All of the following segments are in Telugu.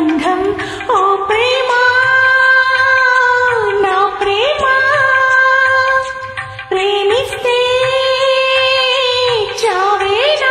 బంధం ఓ ప్రేమ నా ప్రేమ ప్రేమిస్తే చావేనా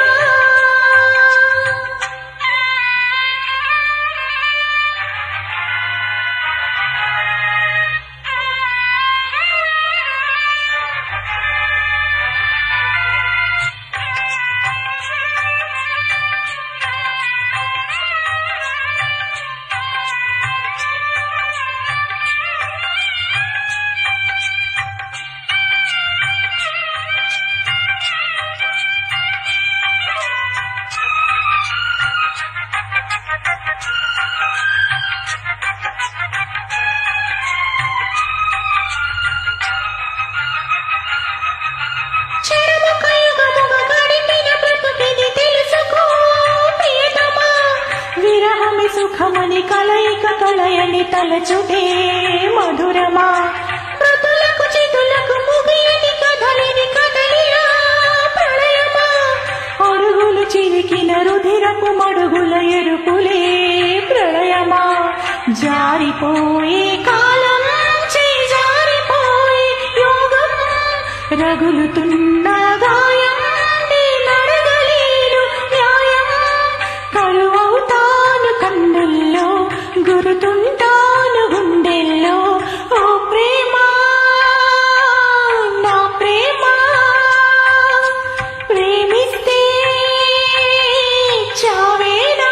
చెరము కయుగముగ గడిపిన బ్రతుకిది తెలుసుకో ప్రియతమా విరహమి సుఖమని కలయిక కలయని తలచుటే మధురమా మృతులకు చితులకు ముగియని కదలిని కదలిరా ప్రళయమా అడుగులు చిరికిన రుధిరపు మడుగుల ఎరుపులే ప్రళయమా జారిపోయే కాలం చేయి జారిపోయే యోగం రగులుతున్న గాయం నీ నడగలేను న్యాయం కరువవుతాను కన్నుల్లో గురుతుంటాను గుండెల్లో ఓ ప్రేమ నా ప్రేమ ప్రేమిస్తే చావేనా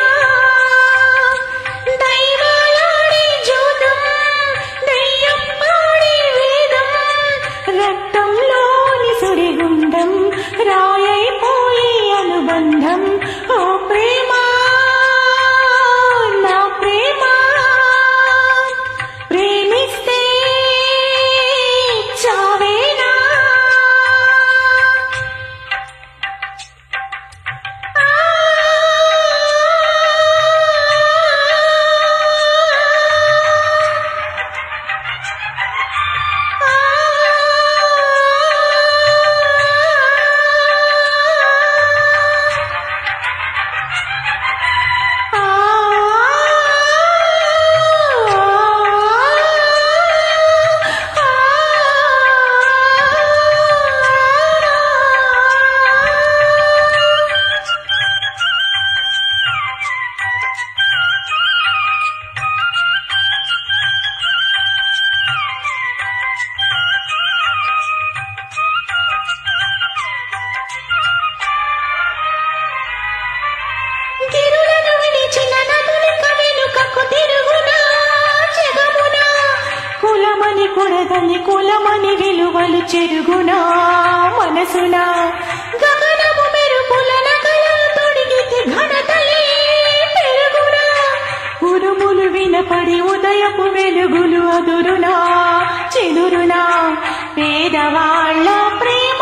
దైవాలాడే జూదం దయ్యం ఆడే వేదం రక్తంలోని సుడిగుండం రాయైపోయి అనుబంధం ఓ ప్రేమ నా ప్రేమ ప్రేమిస్తే చావేనా తిరులను విడిచిన నదులిక వెనుకకు తిరుగునా జగమునా కులమని కొడదని కులమని విలువలు చెరుగునా మనసునా గగనము మెరుపుల నగలను తొడిగితే ఘనతలే పెరుగునా ఉరుములు వినపడి ఉదయపు వెలుగులు అదురునా చెదురునా పేదవాళ్ళ ప్రేమ